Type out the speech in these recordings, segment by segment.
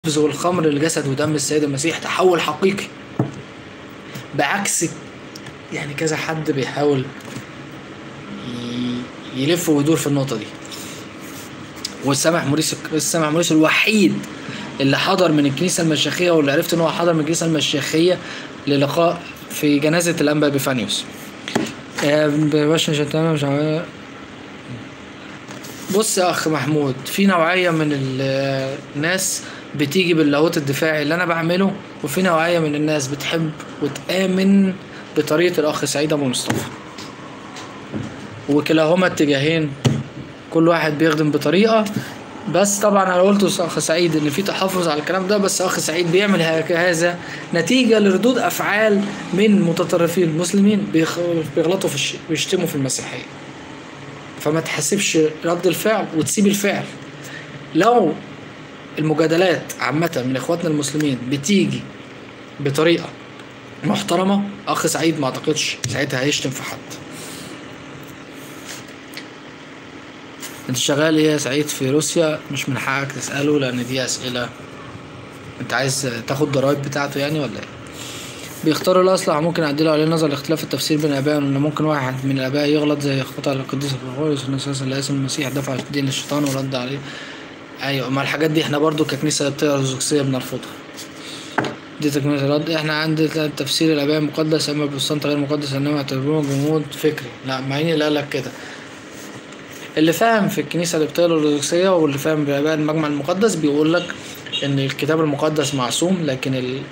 الخبز والخمر لجسد ودم السيد المسيح تحول حقيقي بعكس يعني كذا حد بيحاول ي- يلف ويدور في النقطة دي والسامح موريس السامح موريس الوحيد اللي حضر من الكنيسة المشيخية واللي عرفت ان هو حضر من الكنيسة المشيخية للقاء في جنازة الأنبا بيفانيوس آه، باش مش هتعمل- مش عارف- بص يا اخ محمود في نوعية من ال- الناس بتيجي باللاهوت الدفاعي اللي انا بعمله وفي نوعية من الناس بتحب وتآمن بطريقة الاخ سعيد ابو مصطفى وكلاهما اتجاهين كل واحد بيخدم بطريقة بس طبعا انا قلت اخ سعيد ان في تحفظ على الكلام ده بس اخ سعيد بيعمل هك- هذا نتيجة لردود افعال من متطرفين المسلمين بيخ- بيغلطوا في الشيء بيشتموا في المسيحية فما تحسبش رد الفعل وتسيب الفعل لو المجادلات عامة من اخواتنا المسلمين بتيجي بطريقة محترمة اخ سعيد ما اعتقدش ساعتها هيشتم في حد انت شغال ايه يا سعيد في روسيا مش من حقك تسأله لان دي اسئلة انت عايز تاخد ضرايب بتاعته يعني ولا ايه بيختاروا الاصلح ممكن يعدلوا عليه نظر لاختلاف التفسير بين الاباء ان ممكن واحد من الاباء يغلط زي خطا القديس غرغوريوس ان اساسا لا اسم المسيح دفع الدين للشيطان ورد عليه ايوه ما الحاجات دي احنا برضو ككنيسه بتاع ارثوذكسيه بنرفضها دي تكمله الرد احنا عندنا تفسير الاباء المقدس اما بالصمت غير مقدس انما يعتبروه جمود فكري لا مين اللي قال لك كده اللي فاهم في الكنيسه القبطيه الارثوذكسيه واللي فاهم باباء المجمع المقدس بيقول لك ان الكتاب المقدس معصوم لكن ال...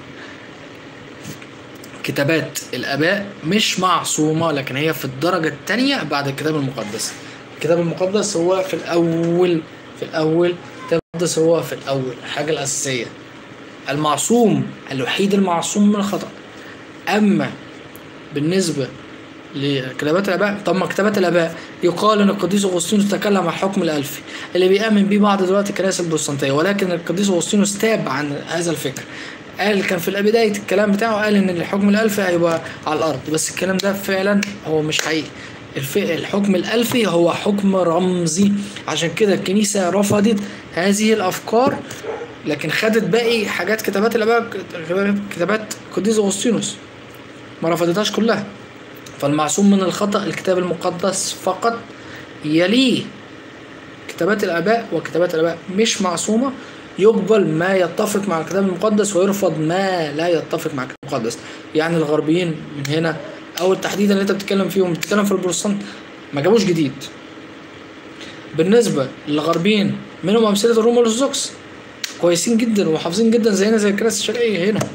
كتابات الآباء مش معصومة لكن هي في الدرجة التانية بعد الكتاب المقدس الكتاب المقدس هو في الأول في الأول الكتاب المقدس هو في الأول الحاجة الأساسية المعصوم الوحيد المعصوم من الخطأ أما بالنسبة لكتابات الآباء طب ما كتابات الآباء يقال إن القديس أغسطينوس تكلم عن الحكم الألفي اللي بيؤمن بيه بعض دلوقتي الكنائس البروتستانتية ولكن القديس أغسطينوس تاب عن هذا الفكر قال كان في بداية الكلام بتاعه قال إن الحكم الألفي هيبقى على الأرض بس الكلام ده فعلا هو مش حقيقي الف... الحكم الألفي هو حكم رمزي عشان كده الكنيسة رفضت هذه الأفكار لكن خدت باقي حاجات كتابات الآباء كتابات قديس أغسطينوس ما رفضتهاش كلها فالمعصوم من الخطأ الكتاب المقدس فقط يليه كتابات الآباء وكتابات الآباء مش معصومة يقبل ما يتفق مع الكتاب المقدس ويرفض ما لا يتفق مع الكتاب المقدس يعني الغربيين من هنا او التحديد اللي انت بتتكلم فيهم بتتكلم في البروتستانت ما جابوش جديد بالنسبة للغربيين منهم أمثلة الروم والأرثوذكس كويسين جدا وحافظين جدا زينا زي الكنائس الشرقية هنا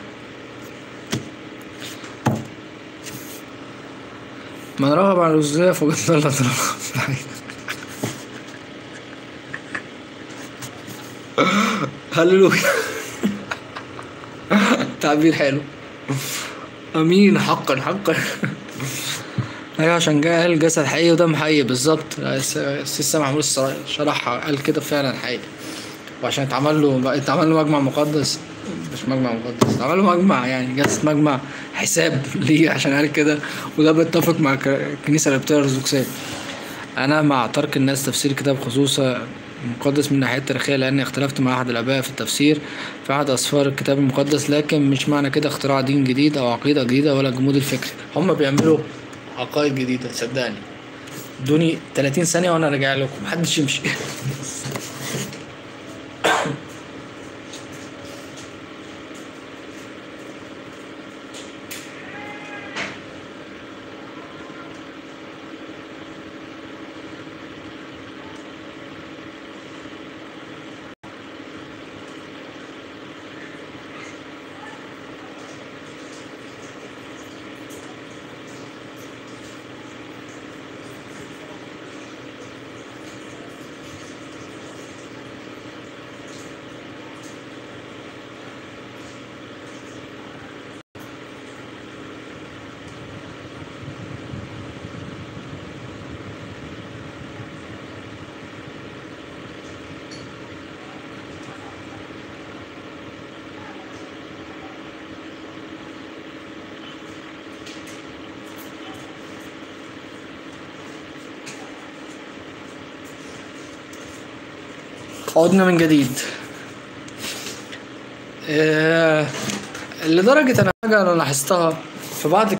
من رغب عن الأرثوذكسية فقد ضل ضلالا هللويا تعبير حلو امين حقا حقا ايوه عشان جاي قال جسد حقيقي ودم حقيقي بالظبط السيس سامح محمود شرحها قال كده فعلا حقيقي وعشان اتعمل له اتعمل له مجمع مقدس مش مجمع مقدس اتعمل له مجمع يعني جلسة مجمع حساب ليه عشان قال كده وده بيتفق مع الكنيسة القبطية الأرثوذكسية أنا مع ترك الناس تفسير كتاب خصوصا مقدس من الناحية التاريخية لأني اختلفت مع أحد الآباء في التفسير في أحد أسفار الكتاب المقدس لكن مش معنى كده اختراع دين جديد أو عقيدة جديدة ولا جمود الفكر هما بيعملوا عقائد جديدة صدقني ادوني 30 ثانية وأنا راجع لكم محدش يمشي عدنا من جديد آه، لدرجة أنا حاجة أنا لاحظتها في بعض